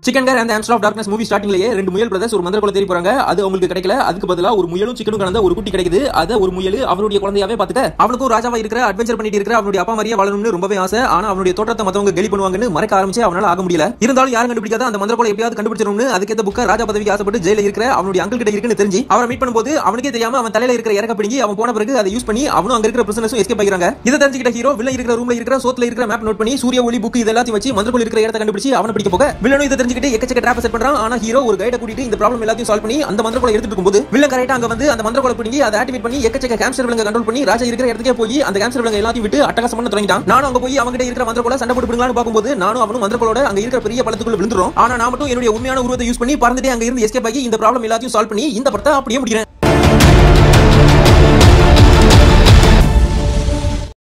chicken care அந்த hamster of darkness movie ஸ்டார்டிங்லயே ரெண்டு முயல் பிரதர்ஸ் ஒரு மந்திர தேடி போறாங்க அது அவங்களுக்கு கிடைக்கல அதுக்கு பதிலா ஒரு முயலும் சிக்கனும் கலந்த ஒரு குட்டி கிடைக்குது அதை ஒரு முயல் அவருடைய குழந்தையாவே பார்த்துக்க அவனுக்கும் ராஜாவா இருக்கிற அட்வென்ச்சர் பண்ணிட்டு இருக்கிற அவனுடைய அப்பா மாதிரியே வாழணும்னு ரொம்பவே ஆசை ஆனா அவனுடைய தோற்றத்தை மத்தவங்க கேலி பண்ணுவாங்கன்னு மறைக்க ஆரம்பிச்சு அவனால ஆக முடியல இருந்தாலும் யாரும் கண்டுபிடிக்காத அந்த மந்திர எப்படியாவது கண்டுபிடிச்சிடணும்னு அதுக்கேத்த புக்க ராஜா பதவிக்கு ஆசைப்பட்டு ஜெயில இருக்கிற அவனுடைய அங்கிள் கிட்ட இருக்குன்னு தெரிஞ்சு அவரை மீட் பண்ணும்போது அவனுக்கே தெரியாம அவன் தலையில இருக்கிற இறக்க பிடிங்கி அவன் போன பிறகு அதை யூஸ் பண்ணி அவனும் அங்க இருக்கிற பிரிசனஸும் எஸ்கேப் ஆகிறாங்க இதை தெரிஞ்சுக்கிட்ட ஹீரோ வில்ல இருக்கிற ரூம்ல இருக்கிற சோத்துல இருக்கிற மேப் நோட் பண்ணி சூரிய ஒளி புக் இது எல்லாத்தையும் வச்சு மந்திரக்குள் இருக்கிற இடத்தை கண்டுபிடிச்சு அவனை பிடிக்க போக வில்லனும் இதை தெரிஞ்சுக்கிட்டு எக்கச்சக்க ட்ராப் செட் பண்றான் ஆனா ஹீரோ ஒரு கைட கூட்டிட்டு இந்த ப்ராப்ளம் எல்லாத்தையும் சால்வ் பண்ணி அந்த மந்திரக்குள்ள எடுத்துட்டு இருக்கும்போது வில்லன் கரெக்டா அங்க வந்து அந்த மந்திரக்குள்ள பிடிங்கி அதை ஆக்டிவேட் பண்ணி எக்கச்சக்க கேம்சர் விலங்க கண்ட்ரோல் பண்ணி ராஜா இருக்கிற இடத்துக்கே போய் அந்த கேம்சர் விலங்க எல்லாத்தையும் விட்டு அட்டகாசம் பண்ண தொடங்கிட்டான் நானும் அங்க போய் அவங்க இருக்கிற மந்திரக்குள்ள சண்டை போட்டு பிடிங்களான்னு பார்க்கும்போது நானும் அவனும் மந்திரக்குள்ளோட அங்க இருக்கிற பெரிய பள்ளத்துக்குள்ள விழுந்துரும் ஆனா நான் மட்டும் என்னுடைய உண்மையான உருவத்தை யூஸ் பண்ணி பறந்துட்டே அங்க இருந்து எஸ்கேப் ஆகி இந்த ப்ராப்ளம் எல்லாத்தையும் சால்வ் பண்ணி இந்த படத்தை அப்படியே முடிக்கிறேன்